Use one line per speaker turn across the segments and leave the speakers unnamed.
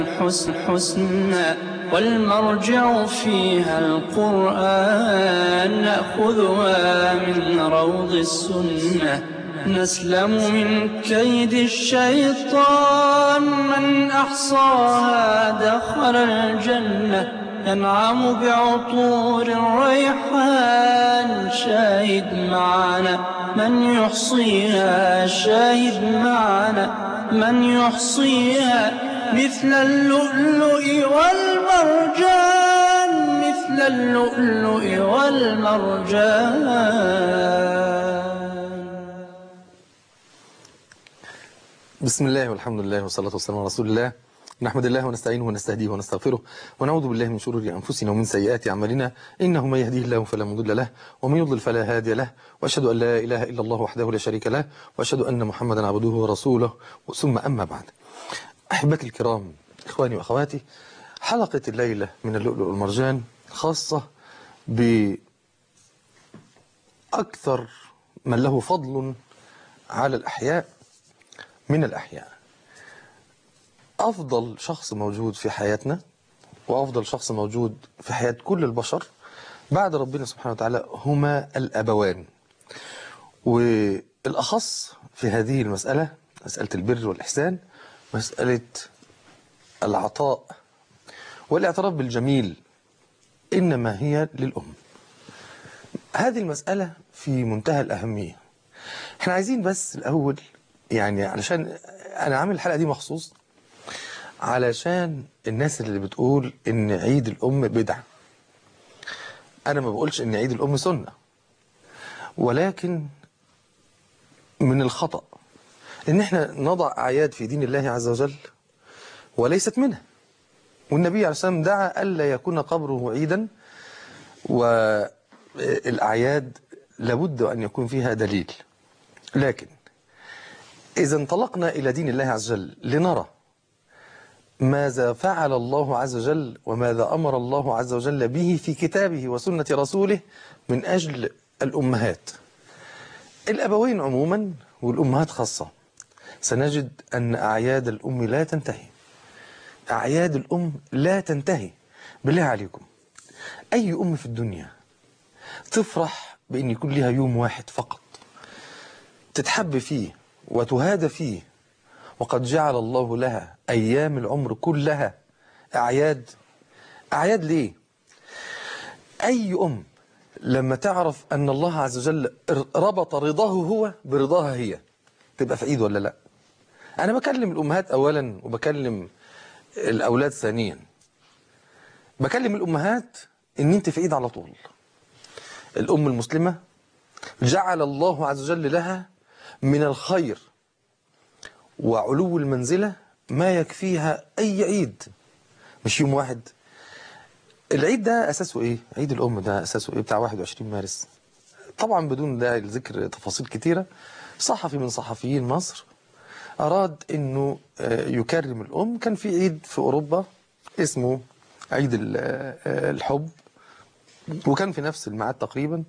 الحسن حسنا والمرجع فيها القرآن نأخذها من روض السنة نسلم من كيد الشيطان من أحصاها دخل الجنة ينعم بعطور الريحان شاهد معنا من يحصيها شاهد معنا من يحصيها مثل اللؤلؤ والمرجان مثل اللؤلؤ والمرجان
بسم الله والحمد لله والصلاة والسلام على رسول الله نحمد الله ونستعينه ونستهديه ونستغفره ونعوذ بالله من شرور أنفسنا ومن سيئات أعمالنا إنه من يهديه الله فلا مضل له ومن يضلل فلا هادي له وأشهد أن لا إله إلا الله وحده لا شريك له وأشهد أن محمدا عبده ورسوله ثم أما بعد أحبتي الكرام إخواني وأخواتي حلقة الليلة من اللؤلؤ والمرجان خاصة بأكثر من له فضل على الأحياء من الأحياء أفضل شخص موجود في حياتنا وأفضل شخص موجود في حياة كل البشر بعد ربنا سبحانه وتعالى هما الأبوان والأخص في هذه المسألة مسألة البر والإحسان مسألة العطاء والاعتراف بالجميل إنما هي للأم هذه المسألة في منتهى الأهمية احنا عايزين بس الأول يعني علشان أنا عامل الحلقة دي مخصوص علشان الناس اللي بتقول إن عيد الأم بدعة أنا ما بقولش إن عيد الأم سنة ولكن من الخطأ إن احنا نضع أعياد في دين الله عز وجل وليست منها والنبي عليه الصلاة والسلام دعا ألا يكون قبره عيدا والأعياد لابد أن يكون فيها دليل لكن إذا انطلقنا إلى دين الله عز وجل لنرى ماذا فعل الله عز وجل وماذا أمر الله عز وجل به في كتابه وسنة رسوله من أجل الأمهات الأبوين عموما والأمهات خاصة سنجد أن أعياد الأم لا تنتهي أعياد الأم لا تنتهي بالله عليكم أي أم في الدنيا تفرح بأن يكون لها يوم واحد فقط تتحب فيه وتهادى فيه وقد جعل الله لها أيام العمر كلها أعياد أعياد ليه؟ أي أم لما تعرف أن الله عز وجل ربط رضاه هو برضاها هي تبقى في عيد ولا لا أنا بكلم الأمهات أولا وبكلم الأولاد ثانيا بكلم الأمهات إن أنت في عيد على طول الأم المسلمة جعل الله عز وجل لها من الخير وعلو المنزلة ما يكفيها أي عيد مش يوم واحد العيد ده أساسه إيه؟ عيد الأم ده أساسه إيه بتاع 21 مارس طبعا بدون داعي لذكر تفاصيل كتيرة صحفي من صحفيين مصر أراد أنه يكرم الأم كان في عيد في أوروبا اسمه عيد الحب وكان في نفس الميعاد تقريبا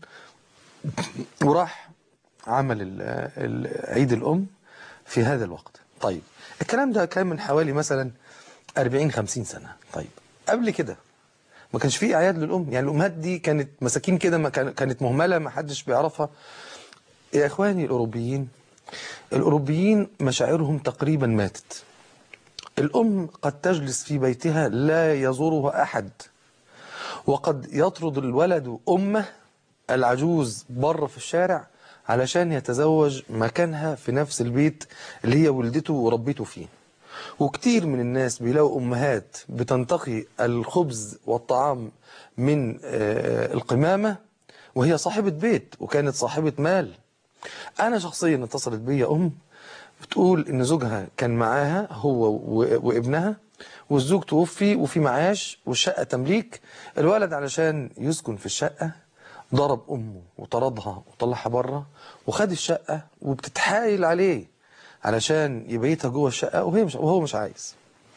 وراح عمل عيد الأم في هذا الوقت طيب الكلام ده كان من حوالي مثلا 40 50 سنة طيب قبل كده ما كانش فيه اعياد للام يعني الامهات دي كانت مساكين كده ما كانت مهمله ما حدش بيعرفها يا اخواني الاوروبيين الاوروبيين مشاعرهم تقريبا ماتت الام قد تجلس في بيتها لا يزورها احد وقد يطرد الولد امه العجوز بره في الشارع علشان يتزوج مكانها في نفس البيت اللي هي ولدته وربته فيه وكتير من الناس بيلاقوا أمهات بتنتقي الخبز والطعام من القمامة وهي صاحبة بيت وكانت صاحبة مال أنا شخصيا اتصلت بي أم بتقول إن زوجها كان معاها هو وابنها والزوج توفي وفي معاش والشقة تمليك الولد علشان يسكن في الشقة ضرب أمه وطردها وطلعها بره وخد الشقة وبتتحايل عليه علشان يبيتها جوه الشقة وهي مش وهو مش عايز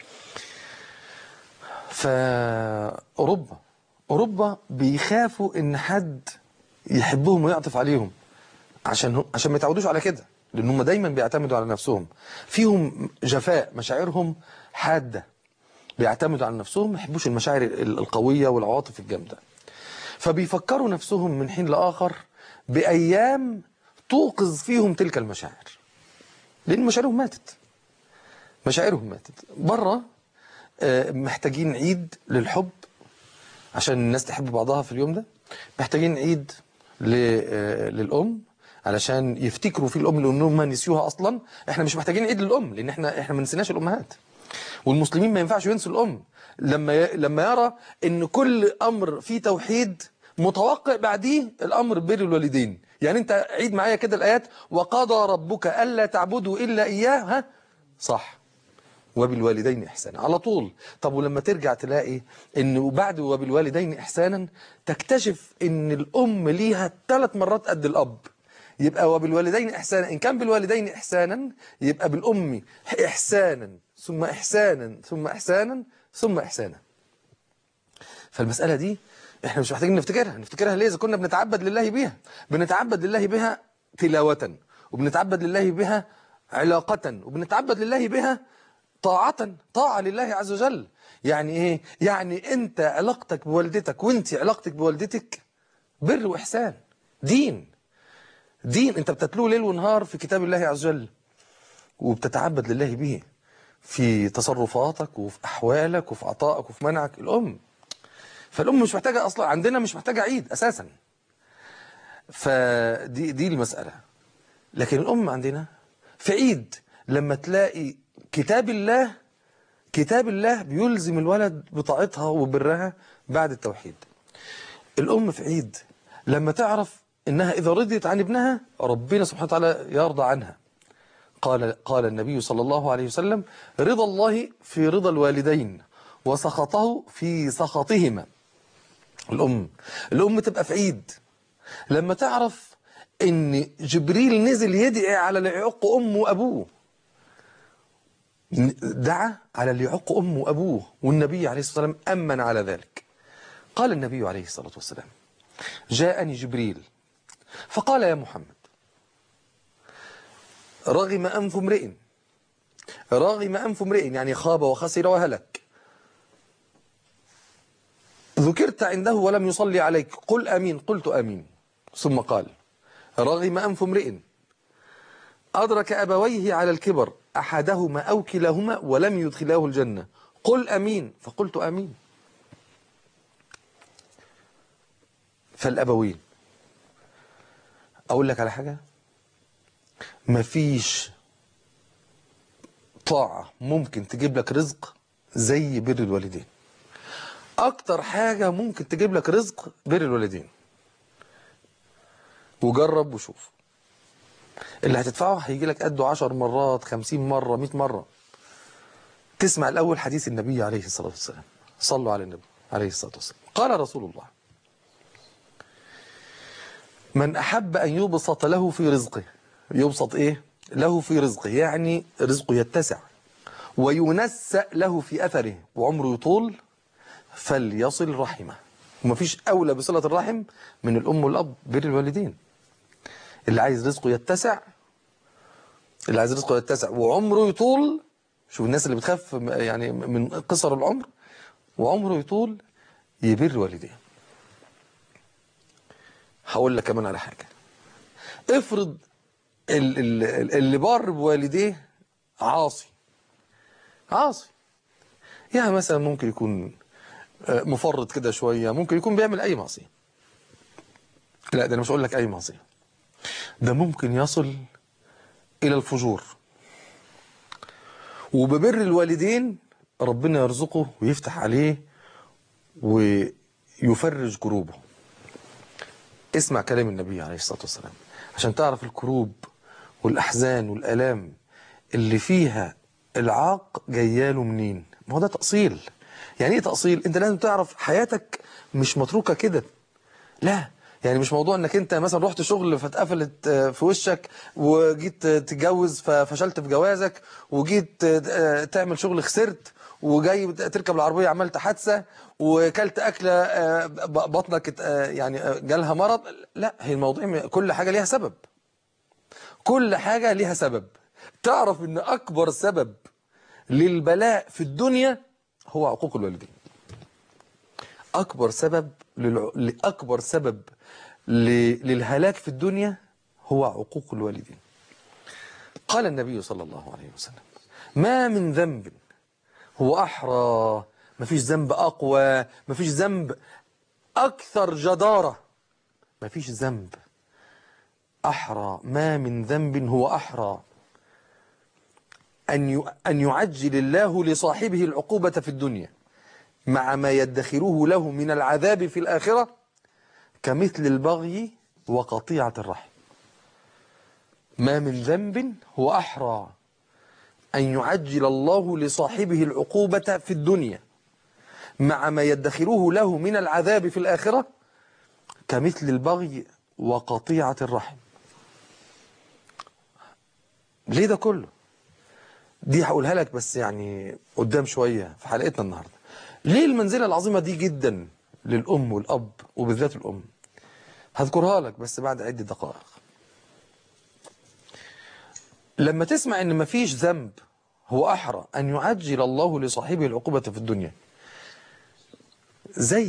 فأوروبا أوروبا بيخافوا إن حد يحبهم ويعطف عليهم عشان عشان ما يتعودوش على كده لأن هم دايما بيعتمدوا على نفسهم فيهم جفاء مشاعرهم حادة بيعتمدوا على نفسهم ما يحبوش المشاعر ال- القوية والعواطف الجامدة فبيفكروا نفسهم من حين لآخر بأيام توقظ فيهم تلك المشاعر لأن مشاعرهم ماتت مشاعرهم ماتت بره آه، محتاجين عيد للحب عشان الناس تحب بعضها في اليوم ده محتاجين عيد ل- آه، للأم علشان يفتكروا في الأم لأنهم ما نسيوها أصلا احنا مش محتاجين عيد للأم لأن احنا احنا ما نسيناش الأمهات والمسلمين ما ينفعش ينسوا الأم لما ي... لما يرى ان كل أمر فيه توحيد متوقع بعديه الأمر بر الوالدين يعني انت عيد معايا كده الآيات وقضى ربك ألا تعبدوا إلا إياه ها صح وبالوالدين إحسانا على طول طب ولما ترجع تلاقي إنه بعد وبالوالدين إحسانا تكتشف إن الأم ليها ثلاث مرات قد الأب يبقى وبالوالدين إحسانا إن كان بالوالدين إحسانا يبقى بالأم إحسانا ثم إحسانا ثم إحسانا ثم إحسانا فالمسألة دي احنا مش محتاجين نفتكرها نفتكرها ليه إذا كنا بنتعبد لله بيها بنتعبد لله بها تلاوة وبنتعبد لله بها علاقة وبنتعبد لله بها طاعة طاعة لله عز وجل يعني ايه يعني انت علاقتك بوالدتك وانت علاقتك بوالدتك بر واحسان دين دين انت بتتلوه ليل ونهار في كتاب الله عز وجل وبتتعبد لله به في تصرفاتك وفي احوالك وفي عطائك وفي منعك الام فالام مش محتاجه اصلا عندنا مش محتاجه عيد اساسا فدي دي المساله لكن الام عندنا في عيد لما تلاقي كتاب الله كتاب الله بيلزم الولد بطاعتها وبرها بعد التوحيد الأم في عيد لما تعرف إنها إذا رضيت عن ابنها ربنا سبحانه وتعالى يرضى عنها قال قال النبي صلى الله عليه وسلم رضا الله في رضا الوالدين وسخطه في سخطهما الأم الأم تبقى في عيد لما تعرف إن جبريل نزل يدعي على اللي يعق أمه وأبوه دعا على اللي يعق أمه وأبوه والنبي عليه الصلاة والسلام أمن على ذلك قال النبي عليه الصلاة والسلام جاءني جبريل فقال يا محمد رغم أنف امرئ رغم أنف امرئ يعني خاب وخسر وهلك ذكرت عنده ولم يصلي عليك قل أمين قلت أمين ثم قال رغم أنف امرئ أدرك أبويه على الكبر أحدهما أو كلاهما ولم يدخلاه الجنة قل أمين فقلت أمين فالأبوين أقول لك على حاجة مفيش طاعة ممكن تجيب لك رزق زي بر الوالدين أكتر حاجة ممكن تجيب لك رزق بر الوالدين وجرب وشوف اللي هتدفعه هيجي لك قده 10 مرات 50 مرة 100 مرة تسمع الأول حديث النبي عليه الصلاة والسلام صلوا على النبي عليه الصلاة والسلام قال رسول الله من أحب أن يبسط له في رزقه يبسط إيه؟ له في رزقه يعني رزقه يتسع وينسأ له في أثره وعمره يطول فليصل رحمه ومفيش أولى بصلة الرحم من الأم والأب بر الوالدين اللي عايز رزقه يتسع اللي عايز رزقه يتسع وعمره يطول شوف الناس اللي بتخاف يعني من قصر العمر وعمره يطول يبر والديه هقول لك كمان على حاجة افرض ال- ال- اللي بار بوالديه عاصي عاصي يعني مثلا ممكن يكون آه، مفرط كده شوية ممكن يكون بيعمل أي معصية لا ده أنا مش هقول لك أي معصية ده ممكن يصل إلى الفجور وببر الوالدين ربنا يرزقه ويفتح عليه ويفرج كروبه اسمع كلام النبي عليه الصلاة والسلام عشان تعرف الكروب والأحزان والألام اللي فيها العاق جياله منين ما هو ده تأصيل يعني ايه تأصيل انت لازم تعرف حياتك مش متروكة كده لا يعني مش موضوع انك انت مثلا رحت شغل فاتقفلت آه، في وشك وجيت آه، تتجوز ففشلت في جوازك وجيت آه، تعمل شغل خسرت وجاي تركب العربية عملت حادثة وكلت أكلة آه، ب- بطنك آه، يعني آه، جالها مرض لا هي الموضوع م- كل حاجة ليها سبب كل حاجة ليها سبب تعرف ان اكبر سبب للبلاء في الدنيا هو عقوق الوالدين أكبر سبب للع... لأكبر سبب ل... للهلاك في الدنيا هو عقوق الوالدين قال النبي صلى الله عليه وسلم ما من ذنب هو أحرى ما فيش ذنب أقوى ما فيش ذنب أكثر جدارة ما فيش ذنب أحرى ما من ذنب هو أحرى أن أن يعجل الله لصاحبه العقوبة في الدنيا مع ما يدخره له من العذاب في الآخرة كمثل البغي وقطيعة الرحم ما من ذنب هو أحرى أن يعجل الله لصاحبه العقوبة في الدنيا مع ما يدخره له من العذاب في الآخرة كمثل البغي وقطيعة الرحم ليه ده كله دي هقولها لك بس يعني قدام شوية في حلقتنا النهاردة ليه المنزلة العظيمة دي جدا للأم والأب وبالذات الأم هذكرها لك بس بعد عدة دقائق لما تسمع ان مفيش ذنب هو أحرى أن يعجل الله لصاحبه العقوبة في الدنيا زي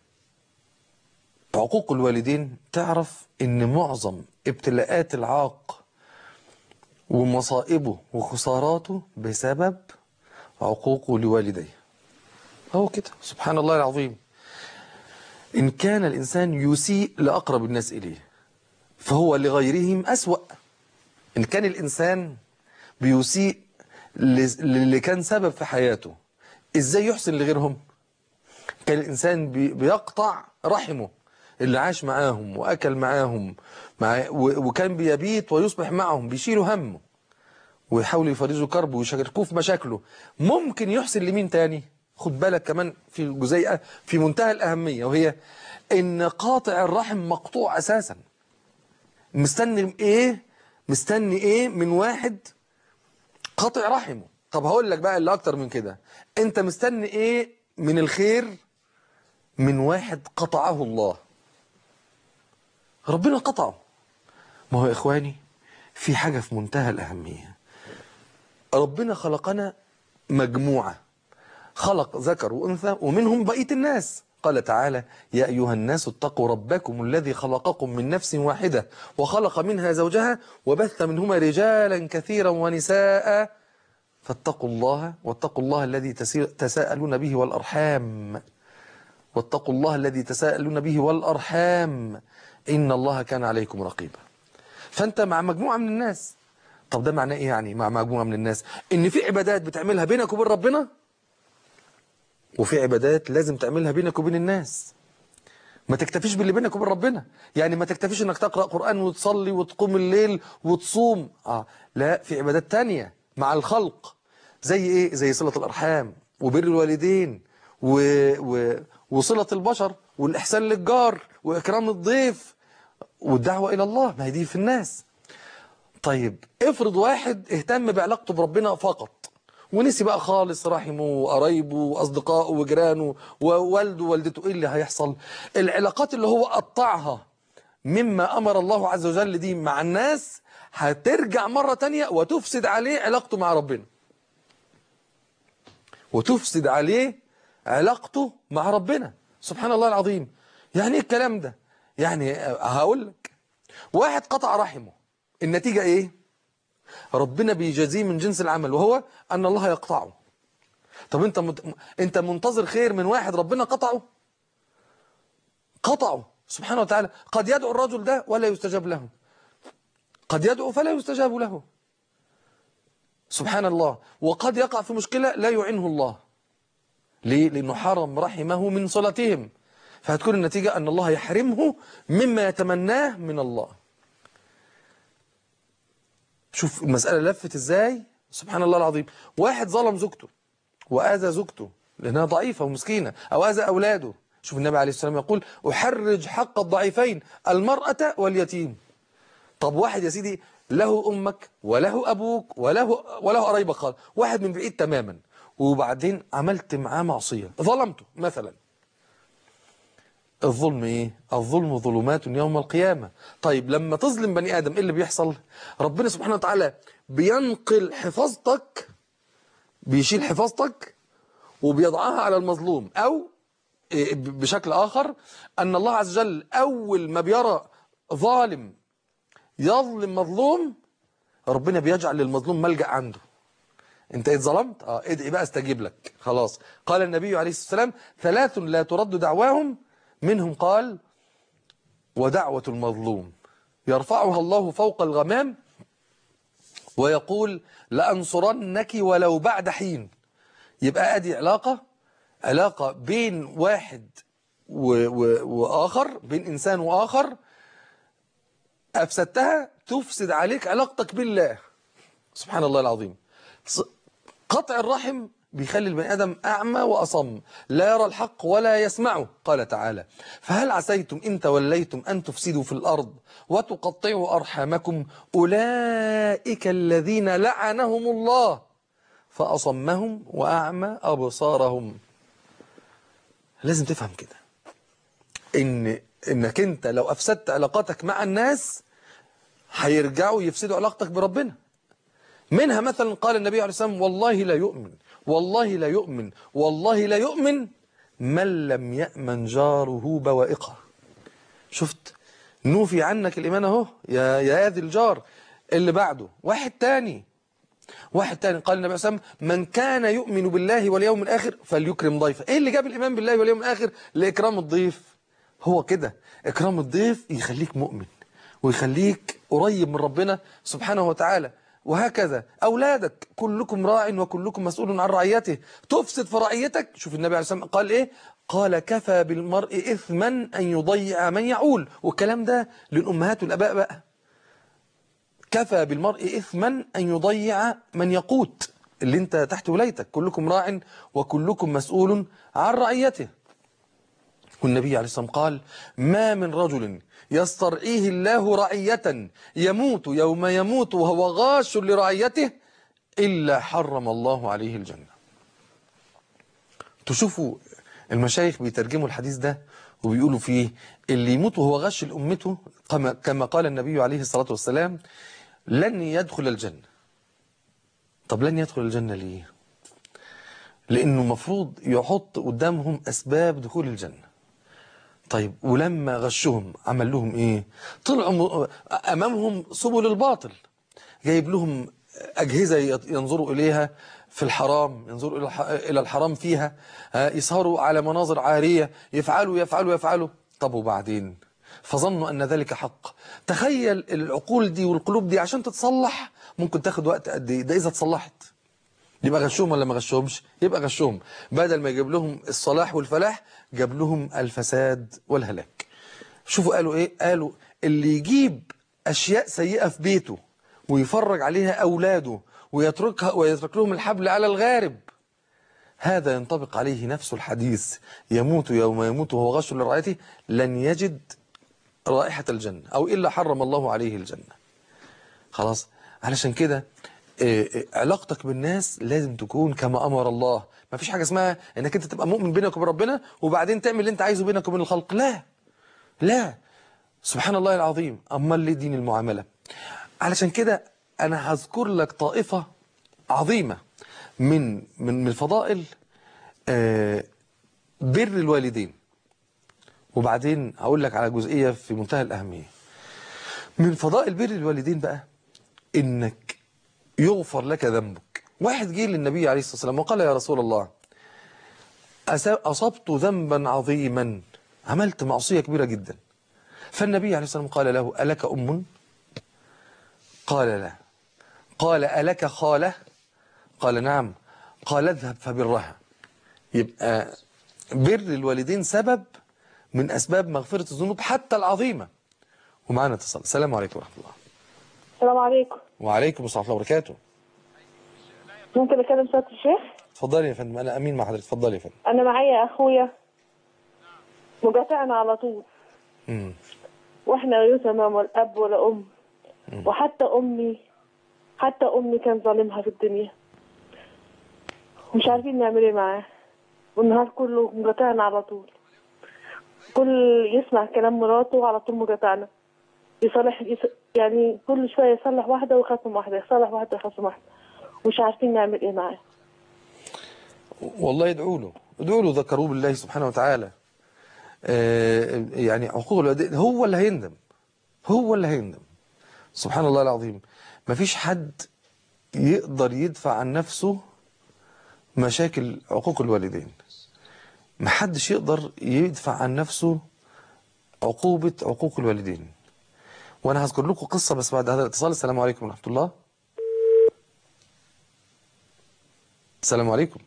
عقوق الوالدين تعرف ان معظم ابتلاءات العاق ومصائبه وخساراته بسبب عقوقه لوالديه هو كده سبحان الله العظيم إن كان الإنسان يسيء لأقرب الناس إليه فهو لغيرهم أسوأ إن كان الإنسان بيسيء اللي كان سبب في حياته إزاي يحسن لغيرهم كان الإنسان بيقطع رحمه اللي عاش معاهم وأكل معاهم مع وكان بيبيت ويصبح معهم بيشيلوا همه ويحاولوا يفرجوا كربه ويشاركوه في مشاكله ممكن يحسن لمين تاني خد بالك كمان في جزيئة في منتهى الأهمية وهي إن قاطع الرحم مقطوع أساسا مستني إيه مستني إيه من واحد قاطع رحمه طب هقول لك بقى اللي أكتر من كده أنت مستني إيه من الخير من واحد قطعه الله ربنا قطعه ما هو يا إخواني في حاجة في منتهى الأهمية ربنا خلقنا مجموعة خلق ذكر وأنثى ومنهم بقية الناس قال تعالى يا أيها الناس اتقوا ربكم الذي خلقكم من نفس واحدة وخلق منها زوجها وبث منهما رجالا كثيرا ونساء فاتقوا الله واتقوا الله الذي تساءلون به والأرحام واتقوا الله الذي تساءلون به والأرحام إن الله كان عليكم رقيبا فأنت مع مجموعة من الناس طب ده معناه إيه يعني مع مجموعة من الناس إن في عبادات بتعملها بينك وبين ربنا وفي عبادات لازم تعملها بينك وبين الناس ما تكتفيش باللي بينك وبين ربنا يعني ما تكتفيش انك تقرأ قرآن وتصلي وتقوم الليل وتصوم آه لا في عبادات تانية مع الخلق زي ايه زي صلة الأرحام وبر الوالدين و... و... وصلة البشر والإحسان للجار وإكرام الضيف والدعوة إلى الله ما هي دي في الناس طيب افرض واحد اهتم بعلاقته بربنا فقط ونسي بقى خالص رحمه وقرايبه واصدقائه وجيرانه ووالده ووالدته ايه اللي هيحصل العلاقات اللي هو قطعها مما امر الله عز وجل دي مع الناس هترجع مرة تانية وتفسد عليه علاقته مع ربنا وتفسد عليه علاقته مع ربنا سبحان الله العظيم يعني ايه الكلام ده يعني هقول لك واحد قطع رحمه النتيجة ايه ربنا بيجازيه من جنس العمل وهو أن الله يقطعه طب انت مت... انت منتظر خير من واحد ربنا قطعه قطعه سبحانه وتعالى قد يدعو الرجل ده ولا يستجاب له قد يدعو فلا يستجاب له سبحان الله وقد يقع في مشكلة لا يعنه الله ليه؟ لأنه حرم رحمه من صلتهم فهتكون النتيجة أن الله يحرمه مما يتمناه من الله شوف المسألة لفت ازاي سبحان الله العظيم واحد ظلم زوجته وآذى زوجته لأنها ضعيفة ومسكينة أو آذى أولاده شوف النبي عليه السلام يقول أحرج حق الضعيفين المرأة واليتيم طب واحد يا سيدي له أمك وله أبوك وله وله قرايبك خالص واحد من بعيد تماما وبعدين عملت معاه معصية ظلمته مثلا الظلم ايه الظلم ظلمات يوم القيامة طيب لما تظلم بني آدم ايه اللي بيحصل ربنا سبحانه وتعالى بينقل حفاظتك بيشيل حفاظتك وبيضعها على المظلوم أو إيه، ب- بشكل آخر أن الله عز وجل أول ما بيرى ظالم يظلم مظلوم ربنا بيجعل للمظلوم ملجأ عنده انت اتظلمت اه ادعي بقى استجيب لك خلاص قال النبي عليه الصلاة والسلام ثلاث لا ترد دعواهم منهم قال ودعوة المظلوم يرفعها الله فوق الغمام ويقول لأنصرنك ولو بعد حين يبقى ادي علاقة علاقة بين واحد و و وآخر بين إنسان وآخر أفسدتها تفسد عليك علاقتك بالله سبحان الله العظيم ص- قطع الرحم بيخلي البني آدم أعمى وأصم لا يرى الحق ولا يسمعه قال تعالى فهل عسيتم إن توليتم أن تفسدوا في الأرض وتقطعوا أرحامكم أولئك الذين لعنهم الله فأصمهم وأعمى أبصارهم لازم تفهم كده إن إنك أنت لو أفسدت علاقاتك مع الناس هيرجعوا يفسدوا علاقتك بربنا منها مثلا قال النبي عليه الصلاة والسلام والله لا يؤمن والله لا يؤمن والله لا يؤمن من لم يأمن جاره بوائقه شفت نوفي عنك الإيمان اهو يا يا ذي الجار اللي بعده واحد تاني واحد تاني قال النبي صلى الله عليه وسلم من كان يؤمن بالله واليوم الآخر فليكرم ضيفه ايه اللي جاب الإيمان بالله واليوم الآخر لإكرام الضيف هو كده إكرام الضيف يخليك مؤمن ويخليك قريب من ربنا سبحانه وتعالى وهكذا أولادك كلكم راع وكلكم مسؤول عن رعيته تفسد في رعيتك شوف النبي عليه الصلاة والسلام قال إيه قال كفى بالمرء إثما أن يضيع من يعول والكلام ده للأمهات والأباء بقى كفى بالمرء إثما أن يضيع من يقوت اللي انت تحت ولايتك كلكم راع وكلكم مسؤول عن رعيته والنبي عليه الصلاة والسلام قال ما من رجل يسترعيه الله رعية يموت يوم يموت وهو غاش لرعيته إلا حرم الله عليه الجنة تشوفوا المشايخ بيترجموا الحديث ده وبيقولوا فيه اللي يموت وهو غش لأمته كما, كما قال النبي عليه الصلاة والسلام لن يدخل الجنة طب لن يدخل الجنة ليه لأنه مفروض يحط قدامهم أسباب دخول الجنة طيب ولما غشهم عمل لهم ايه طلعوا م- امامهم سبل الباطل جايب لهم اجهزه يط- ينظروا اليها في الحرام ينظروا الى الح- الى الحرام فيها ها، يسهروا على مناظر عاريه يفعلوا يفعلوا يفعلوا طب وبعدين فظنوا ان ذلك حق تخيل العقول دي والقلوب دي عشان تتصلح ممكن تاخد وقت قد ايه ده اذا اتصلحت يبقى غشهم ولا ما غشهمش يبقى غشهم بدل ما يجيب لهم الصلاح والفلاح جاب لهم الفساد والهلاك شوفوا قالوا ايه قالوا اللي يجيب اشياء سيئة في بيته ويفرج عليها اولاده ويتركها ويترك لهم الحبل على الغارب هذا ينطبق عليه نفس الحديث يموت يوم يموت وهو غش لرعيته لن يجد رائحة الجنة أو إلا حرم الله عليه الجنة خلاص علشان كده آه، آه، علاقتك بالناس لازم تكون كما أمر الله ما فيش حاجة اسمها انك انت تبقى مؤمن بينك وبين ربنا وبعدين تعمل اللي انت عايزه بينك وبين الخلق لا لا سبحان الله العظيم أما اللي دين المعاملة علشان كده أنا هذكر لك طائفة عظيمة من من من الفضائل آه، بر الوالدين وبعدين هقول لك على جزئية في منتهى الأهمية من فضائل بر الوالدين بقى إنك يغفر لك ذنبك واحد جه للنبي عليه الصلاة والسلام وقال يا رسول الله أس- أصبت ذنبا عظيما عملت معصية كبيرة جدا فالنبي عليه الصلاة والسلام قال له ألك أم قال لا قال ألك خالة قال نعم قال اذهب فبرها يبقى بر الوالدين سبب من أسباب مغفرة الذنوب حتى العظيمة ومعنا اتصال السلام عليكم ورحمة الله
السلام عليكم
وعليكم السلام ورحمة الله وبركاته
ممكن اكلم سيادة الشيخ
اتفضلي يا فندم أنا أمين مع حضرتك اتفضلي يا فندم
انا معايا اخويا مقاطعنا على طول
مم.
واحنا يتامى ولا اب ولا ام وحتى امي حتى امي كان ظالمها في الدنيا مش عارفين نعمل ايه معاه والنهار كله مقاطعنا على طول كل يسمع كلام مراته على طول مقاطعنا يصلح يس... يعني كل شويه يصلح واحده ويخصم واحده يصلح واحده ويخصم واحده مش عارفين نعمل ايه معاه
والله ادعوا له ادعوا له ذكروه بالله سبحانه وتعالى آه، يعني عقوق الوالدين هو اللي هيندم هو اللي هيندم سبحان الله العظيم مفيش حد يقدر يدفع عن نفسه مشاكل عقوق الوالدين محدش يقدر يدفع عن نفسه عقوبة عقوق الوالدين وانا هذكر لكم قصة بس بعد هذا الاتصال السلام عليكم ورحمة الله السلام عليكم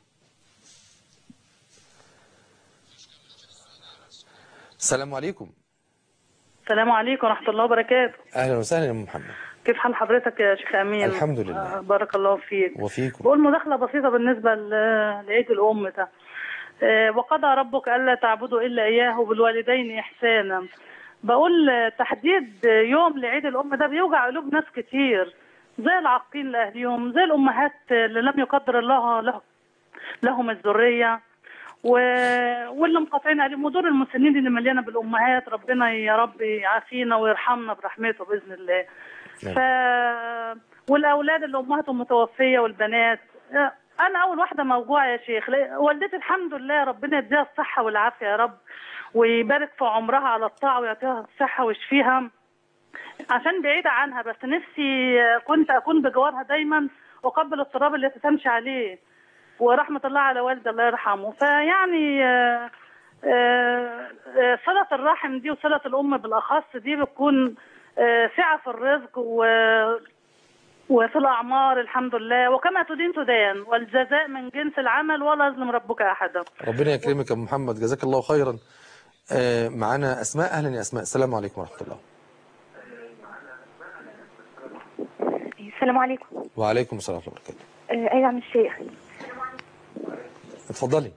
السلام عليكم
السلام عليكم ورحمة الله وبركاته
اهلا وسهلا يا أم محمد
كيف حال حضرتك يا شيخ أمين
الحمد لله.
آه، بارك الله فيك
وفيكم
بقول مداخلة بسيطة بالنسبة ل- لعيد الأم ده آه، وقضى ربك ألا تعبدوا إلا إياه وبالوالدين إحسانا بقول آه، تحديد يوم لعيد الأم ده بيوجع قلوب ناس كتير زي العاقين لأهليهم زي الأمهات اللي لم يقدر الله له لهم الذرية و... واللي مقاطعين عليهم ودور المسنين اللي مليانه بالامهات ربنا يا رب يعافينا ويرحمنا برحمته باذن الله.
نعم.
ف والاولاد اللي امهاتهم متوفيه والبنات انا اول واحده موجوعه يا شيخ لا- والدتي الحمد لله ربنا يديها الصحه والعافيه يا رب ويبارك في عمرها على الطاعه ويعطيها الصحه ويشفيها عشان بعيدة عنها بس نفسي كنت أكون بجوارها دايما أقبل التراب اللي تمشي عليه ورحمة الله على والدي الله يرحمه فيعني آه، آه، آه، صلة الرحم دي وصلة الأم بالأخص دي بتكون آه، سعة في الرزق و وفي الأعمار الحمد لله وكما تدين تدان والجزاء من جنس العمل ولا يظلم ربك أحدا
ربنا يكرمك يا أم محمد جزاك الله خيرا آه، معانا أسماء أهلا يا أسماء السلام عليكم ورحمة الله
السلام عليكم
وعليكم السلام ورحمة الله وبركاته
آه، ايوه عم الشيخ
اتفضلي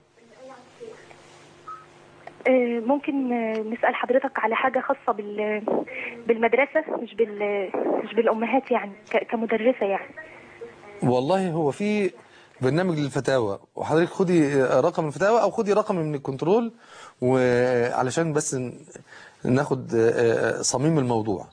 آه، ممكن آه، نسال حضرتك على حاجه خاصه بال بالمدرسه مش بال مش بالامهات يعني ك- كمدرسه يعني
والله هو في برنامج للفتاوى وحضرتك خدي رقم الفتاوى او خدي رقم من الكنترول وعلشان بس ن- ناخد صميم الموضوع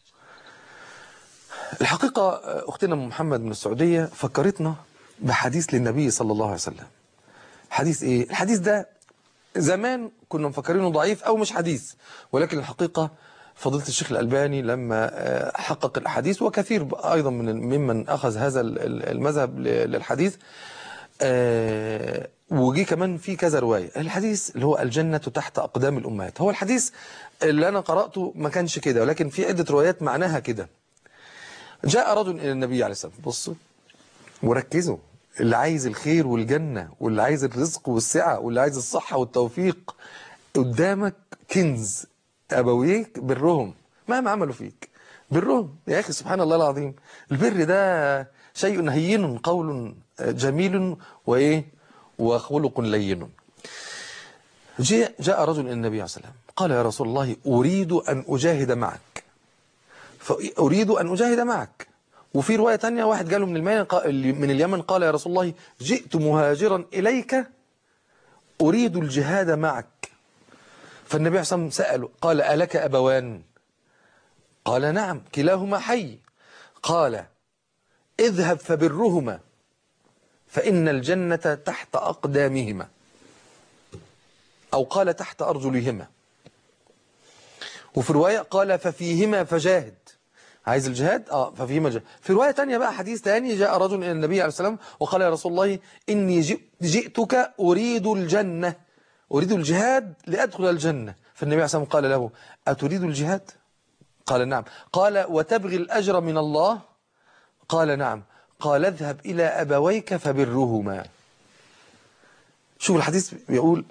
الحقيقة أختنا أم محمد من السعودية فكرتنا بحديث للنبي صلى الله عليه وسلم حديث إيه؟ الحديث ده زمان كنا مفكرينه ضعيف أو مش حديث ولكن الحقيقة فضيلة الشيخ الألباني لما آه، حقق الحديث وكثير أيضا من ممن أخذ هذا ال- ال- المذهب ل- للحديث آه، وجي كمان في كذا رواية الحديث اللي هو الجنة تحت أقدام الأمهات هو الحديث اللي أنا قرأته ما كانش كده ولكن في عدة روايات معناها كده جاء رجل إلى النبي عليه الصلاة والسلام بصوا وركزوا اللي عايز الخير والجنة واللي عايز الرزق والسعة واللي عايز الصحة والتوفيق قدامك كنز أبويك برهم مهما عملوا فيك برهم يا أخي سبحان الله العظيم البر ده شيء هين قول جميل وإيه وخلق لين جاء, جاء رجل إلى النبي عليه الصلاة والسلام قال يا رسول الله أريد أن أجاهد معك فأريد أن أجاهد معك وفي رواية تانية واحد جاله من اليمن من اليمن قال يا رسول الله جئت مهاجرا إليك أريد الجهاد معك فالنبي عليه الصلاة والسلام سأله قال ألك أبوان قال نعم كلاهما حي قال اذهب فبرهما فإن الجنة تحت أقدامهما أو قال تحت أرجلهما وفي رواية قال ففيهما فجاهد عايز الجهاد اه ففيهما جهاد في رواية تانية بقى حديث تاني جاء رجل إلى النبي عليه السلام وقال يا رسول الله إني جئ- جئتك أريد الجنة أريد الجهاد لأدخل الجنة فالنبي عليه السلام قال له أتريد الجهاد قال نعم قال وتبغي الأجر من الله قال نعم قال اذهب إلى أبويك فبرهما شوف الحديث بيقول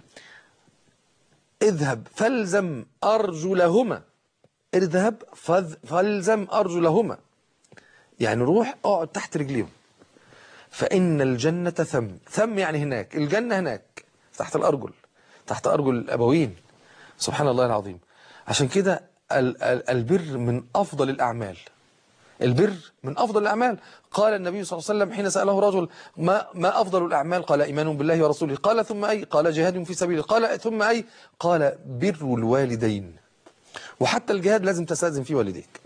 اذهب فالزم أرجلهما اذهب فذ- فالزم أرجلهما يعني روح اقعد تحت رجليهم فإن الجنة ثم ثم يعني هناك الجنة هناك تحت الأرجل تحت أرجل الأبوين سبحان الله العظيم عشان كده ال- ال- البر من أفضل الأعمال البر من أفضل الأعمال قال النبي صلى الله عليه وسلم حين سأله رجل ما, ما أفضل الأعمال قال إيمان بالله ورسوله قال ثم أي قال جهاد في سبيله قال ثم أي قال بر الوالدين وحتى الجهاد لازم تستأذن فيه والديك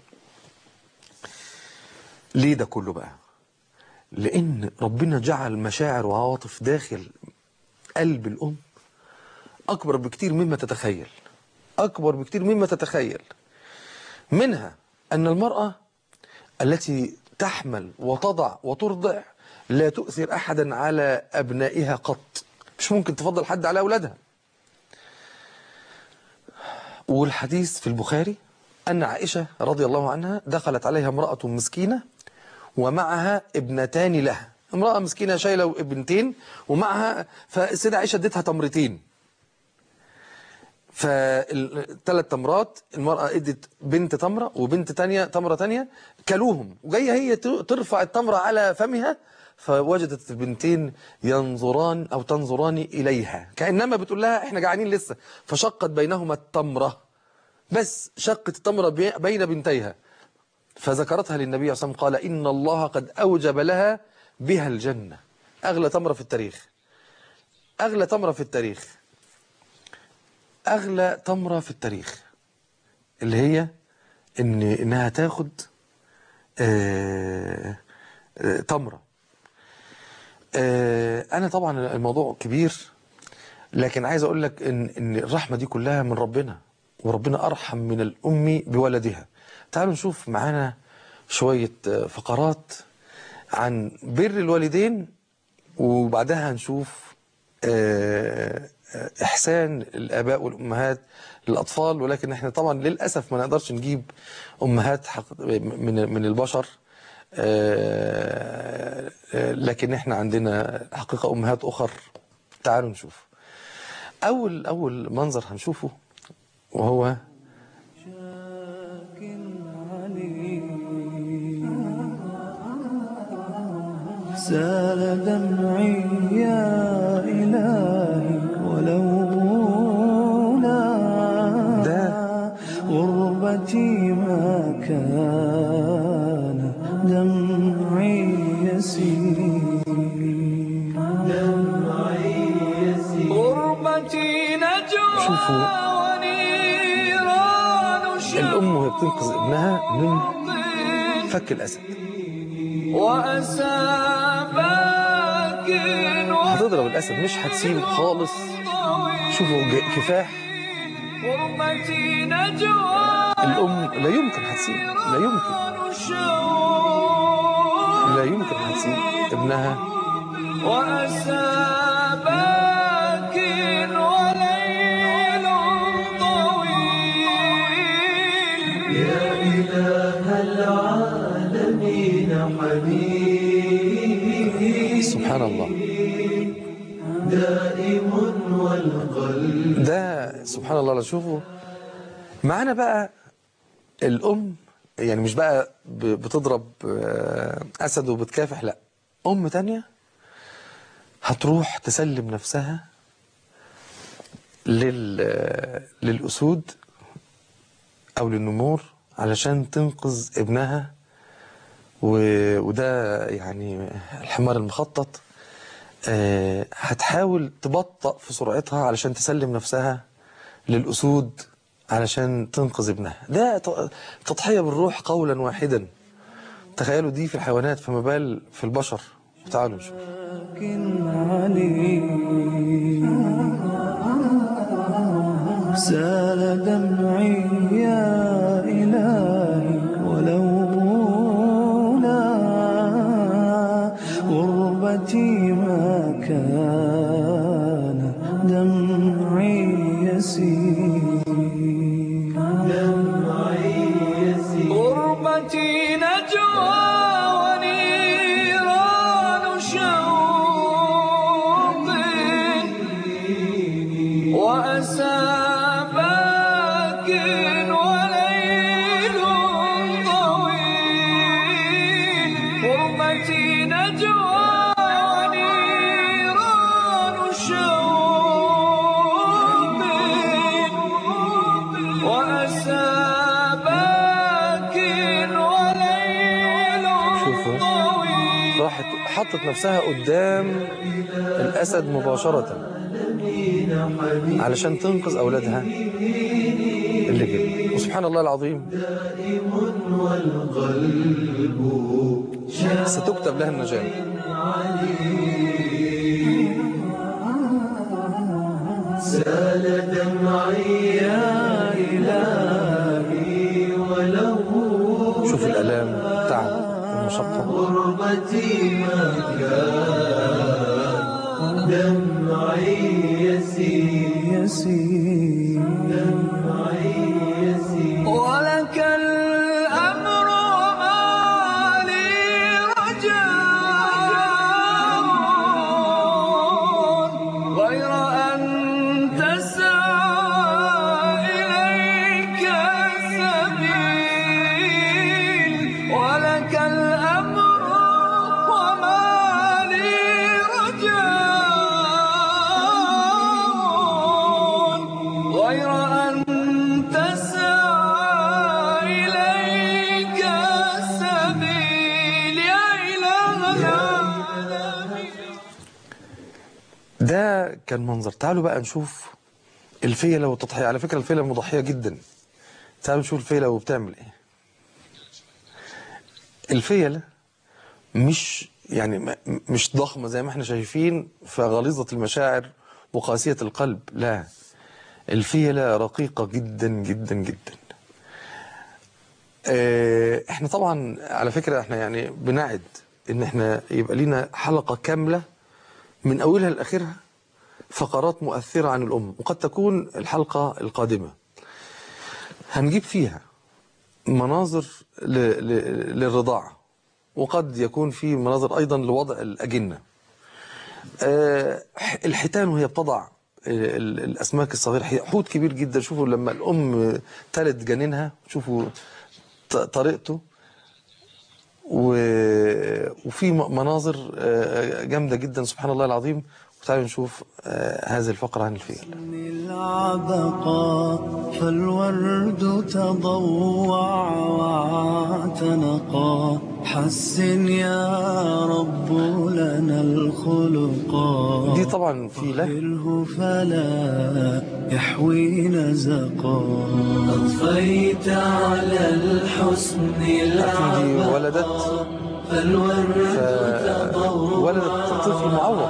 ليه ده كله بقى لأن ربنا جعل مشاعر وعواطف داخل قلب الأم أكبر بكتير مما تتخيل أكبر بكتير مما تتخيل منها أن المرأة التي تحمل وتضع وترضع لا تؤثر أحدا على أبنائها قط مش ممكن تفضل حد على أولادها والحديث في البخاري أن عائشة رضي الله عنها دخلت عليها امرأة مسكينة ومعها ابنتان لها امرأة مسكينة شايلة ابنتين ومعها فالسيدة عائشة اديتها تمرتين فالثلاث تمرات المرأة ادت بنت تمرة وبنت تانية تمرة تانية كلوهم وجاية هي ترفع التمرة على فمها فوجدت البنتين ينظران أو تنظران إليها كأنما بتقول لها احنا جعانين لسه فشقت بينهما التمرة بس شقت التمرة بين بنتيها فذكرتها للنبي صلى الله عليه وسلم قال إن الله قد أوجب لها بها الجنة أغلى تمرة في التاريخ أغلى تمرة في التاريخ أغلى تمرة في التاريخ اللي هي إن إنها تاخد آه آه تمرة آه أنا طبعا الموضوع كبير لكن عايز أقول لك إن, إن الرحمة دي كلها من ربنا وربنا أرحم من الأم بولدها تعالوا نشوف معانا شوية فقرات عن بر الوالدين وبعدها هنشوف إحسان الآباء والأمهات للأطفال ولكن احنا طبعا للأسف ما نقدرش نجيب أمهات من من البشر لكن احنا عندنا حقيقة أمهات أخر تعالوا نشوف أول أول منظر هنشوفه وهو
سال دمعي يا إلهي ولولا
ده
غربتي ما كان دمعي يسير غربتي نجوى
شوفوا
ونيران
الأم وهي بتنقذ ابنها من فك الأسد
وأسى باكن
هتضرب الأسد مش هتسيبه خالص شوفوا ج- كفاح
غربتي نجوى
الأم لا يمكن هتسيب لا يمكن لا يمكن هتسيب ابنها
وأسى باكن وليل طويل يا إله العالمين حبيبي
سبحان الله
دائم والقلب
ده سبحان الله لا شوفوا معانا بقى الأم يعني مش بقى ب- بتضرب آه، أسد وبتكافح لا أم تانية هتروح تسلم نفسها لل للأسود أو للنمور علشان تنقذ ابنها و- وده يعني الحمار المخطط آه، هتحاول تبطأ في سرعتها علشان تسلم نفسها للأسود علشان تنقذ ابنها ده ت- تضحية بالروح قولا واحدا تخيلوا دي في الحيوانات فما بال في البشر تعالوا نشوف
لكن علي سال دمعي يا إلهي ولولا غربتي ما كان دمعي يسير غربتي نجوى ونيران شوق وأسى باكن وليل طويل غربتي نجوى ونيران شوق وأسى باكن وليل
شوفوا
طويل
راحت حطت نفسها قدام الأسد مباشرة علشان تنقذ أولادها اللي كده وسبحان الله العظيم ستكتب لها النجاة
سال دمعي يا إلهي ولو
شوف الالام تعب المشقه
غربتي ما كان دمعي يسير يسير دمعي يسير ولك الأمر ما لي رجاء غير أن تسعى إليك السبيل ولك الأمر وما لي رجاء غير أن تسعى إليك السبيل يا إله العالمين
ده كان منظر تعالوا بقى نشوف الفيلة والتضحية على فكرة الفيلة مضحية جدا تعالوا نشوف الفيلة وبتعمل ايه الفيلة مش يعني م- مش ضخمة زي ما احنا شايفين فغليظة المشاعر وقاسية القلب لا الفيلة رقيقة جدا جدا جدا اه، احنا طبعا على فكرة احنا يعني بنعد ان احنا يبقى لينا حلقة كاملة من أولها لآخرها فقرات مؤثرة عن الأم وقد تكون الحلقة القادمة هنجيب فيها مناظر ل... ل... للرضاعة وقد يكون في مناظر أيضا لوضع الأجنة آه، الحيتان وهي بتضع ال- ال- الأسماك الصغيرة حوت كبير جدا شوفوا لما الأم تلد جنينها شوفوا ط- طريقته و... وفي م- مناظر آه، جامدة جدا سبحان الله العظيم وتعالوا نشوف آه، هذه الفقرة عن الفيل
العبقى فالورد تضوع واعتنقا حسن يا رب لنا الخلقا
دي طبعا فيلة
طهره فلا يحوي نزقا أضفيت على الحسن
دي
العبقى
ولدت
فالورد
ولدت طفل معوق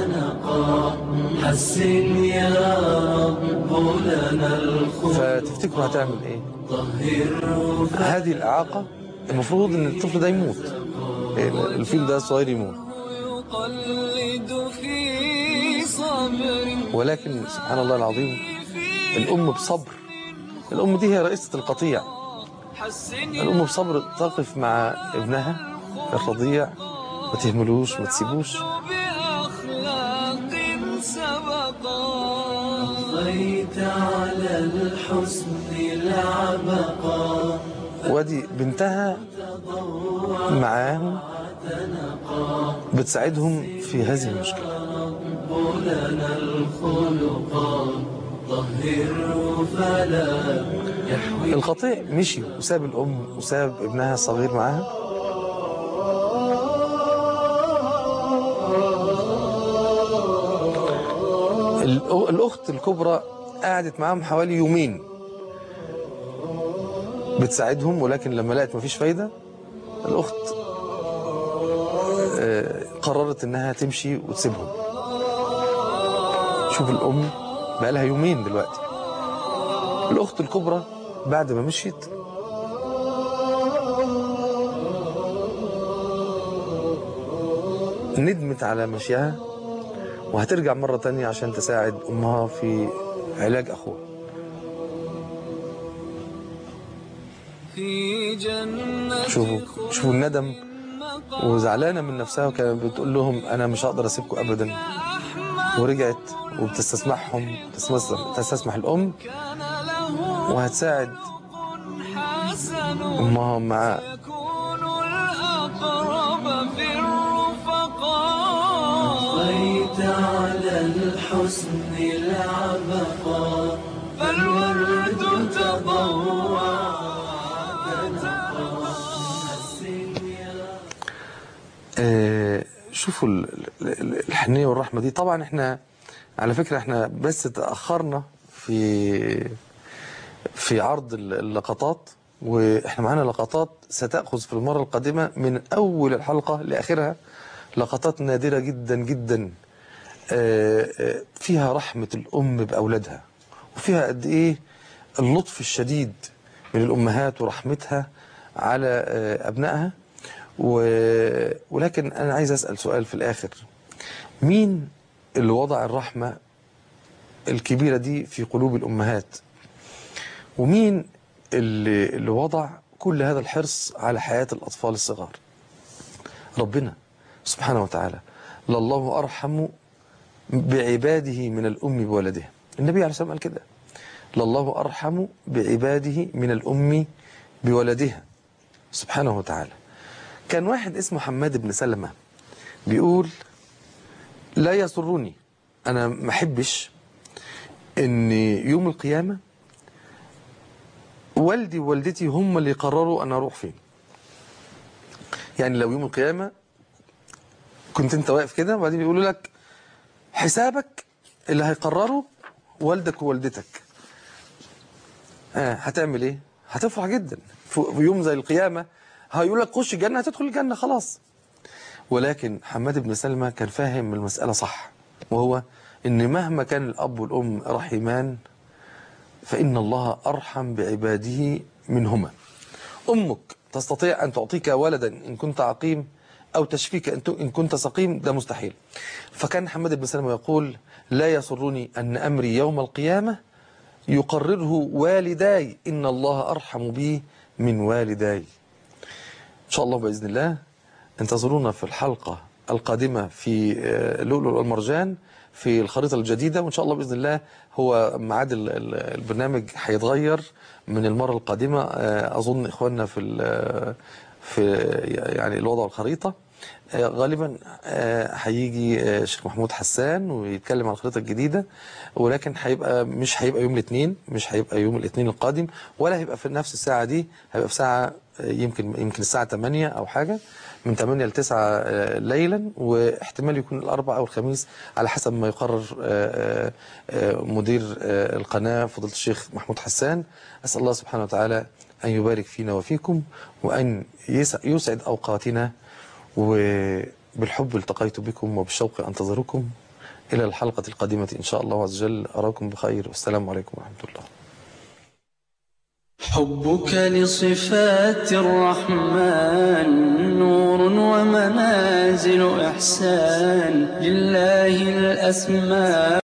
حسن يا رب لنا الخلق
فتفتكروا هتعمل ايه هذه الإعاقة المفروض ان الطفل ده يموت الفيل ده الصغير يموت
يقلد في صبر
ولكن سبحان الله العظيم الأم بصبر الأم دي هي رئيسة القطيع
حسن
الأم بصبر تقف مع ابنها الرضيع ما تهملوش ما تسيبوش
بأخلاق سبقا أضفيت على الحسن العبقا
وادي بنتها معاهم بتساعدهم في هذه المشكلة
لنا الخلقا طهره فلا يحوي
القطيع مشي وساب الأم وساب ابنها الصغير معاها الأ- الأخت الكبرى قعدت معاهم حوالي يومين بتساعدهم ولكن لما لقت مفيش فايدة الأخت آه، قررت إنها تمشي وتسيبهم شوف الأم بقى لها يومين دلوقتي الأخت الكبرى بعد ما مشيت ندمت على مشيها وهترجع مرة تانية عشان تساعد أمها في علاج أخوها
في جنة
شوفوا شوفوا الندم وزعلانة من نفسها وكانت بتقول لهم أنا مش هقدر أسيبكم أبدا ورجعت وبتستسمحهم تستسمح, تستسمح الأم
كان له
وهتساعد
حسن
أمها مع
يكون الأقرب في الرفقاء بيت على الحسن العبقى فالورد تضوع
آه، شوفوا ال- ال- ال- الحنية والرحمة دي طبعا احنا على فكرة احنا بس تأخرنا في في عرض ال- اللقطات واحنا معانا لقطات ستأخذ في المرة القادمة من أول الحلقة لآخرها لقطات نادرة جدا جدا آه، آه، فيها رحمة الأم بأولادها وفيها قد إيه اللطف الشديد من الأمهات ورحمتها على آه، أبنائها و- ولكن أنا عايز أسأل سؤال في الآخر مين اللي وضع الرحمة الكبيرة دي في قلوب الأمهات ومين اللي, اللي وضع كل هذا الحرص على حياة الأطفال الصغار ربنا سبحانه وتعالى لله أرحم بعباده من الأم بولدها النبي عليه الصلاة والسلام قال كده لله أرحم بعباده من الأم بولدها سبحانه وتعالى كان واحد اسمه حماد بن سلمة بيقول لا يسرني أنا ما أحبش إن يوم القيامة والدي ووالدتي هم اللي يقرروا أنا أروح فين يعني لو يوم القيامة كنت أنت واقف كده وبعدين يقولوا لك حسابك اللي هيقرره والدك ووالدتك آه هتعمل ايه هتفرح جدا في في يوم زي القيامة هيقول لك خش الجنة هتدخل الجنة خلاص ولكن حماد بن سلمة كان فاهم المسألة صح وهو ان مهما كان الأب والأم رحمان فإن الله أرحم بعباده منهما أمك تستطيع أن تعطيك ولدا إن كنت عقيم أو تشفيك إن إن كنت سقيم ده مستحيل فكان حماد بن سلمة يقول لا يسرني أن أمري يوم القيامة يقرره والداي إن الله أرحم بي من والداي إن شاء الله بإذن الله انتظرونا في الحلقة القادمة في آه، لؤلؤ والمرجان في الخريطة الجديدة وإن شاء الله بإذن الله هو ميعاد ال- ال- البرنامج هيتغير من المرة القادمة آه، أظن إخواننا في ال- في يعني الوضع والخريطة آه، غالبا آه، هيجي آه، الشيخ محمود حسان ويتكلم عن الخريطة الجديدة ولكن هيبقى مش هيبقى يوم الاثنين مش هيبقى يوم الاثنين القادم ولا هيبقى في نفس الساعة دي هيبقى في ساعة آه، يمكن يمكن الساعة 8 أو حاجة من 8 ل 9 آه، ليلا واحتمال يكون الأربع أو الخميس على حسب ما يقرر آه، آه، آه، مدير آه، القناة فضيلة الشيخ محمود حسان أسأل الله سبحانه وتعالى أن يبارك فينا وفيكم وأن يسع- يسعد أوقاتنا وبالحب التقيت بكم وبالشوق أنتظركم إلى الحلقة القادمة إن شاء الله عز وجل أراكم بخير والسلام عليكم ورحمة الله
حبك لصفات الرحمن نور ومنازل إحسان لله الأسماء